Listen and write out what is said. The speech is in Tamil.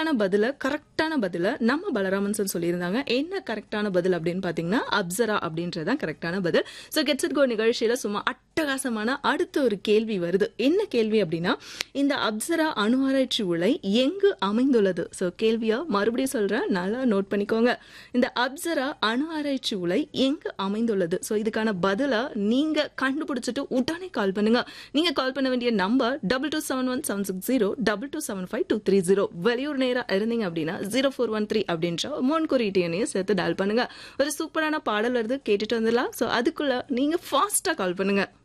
கரெக்டான பதில கரெக்டான பதில நம்ம பலராமன் சார் சொல்லியிருந்தாங்க என்ன கரெக்டான பதில் அப்படின்னு பாத்தீங்கன்னா அப்சரா அப்படின்றதான் கரெக்டான பதில் ஸோ கெட்ஸ் இட் கோ நிகழ்ச்சியில சும்மா அட்டகாசமான அடுத்த ஒரு கேள்வி வருது என்ன கேள்வி அப்படின்னா இந்த அப்சரா அணு ஆராய்ச்சி உலை எங்கு அமைந்துள்ளது ஸோ கேள்வியா மறுபடியும் சொல்றேன் நல்லா நோட் பண்ணிக்கோங்க இந்த அப்சரா அணு ஆராய்ச்சி உலை எங்கு அமைந்துள்ளது ஸோ இதுக்கான பதிலா நீங்க கண்டுபிடிச்சிட்டு உடனே கால் பண்ணுங்க நீங்க கால் பண்ண வேண்டிய number double two seven one seven six zero double two seven five two three zero வெளியூர் நேரா இருந்தீங்க அப்படின்னா ஜீரோ ஃபோர் ஒன் த்ரீ அப்படின்ற மோன் குறியீட்டையும் சேர்த்து டயல் பண்ணுங்க ஒரு சூப்பரான பாடல் வருது கேட்டுட்டு வந்துடலாம் ஸோ அதுக்குள்ள நீங்க ஃபாஸ்டா கால் பண்ணுங்க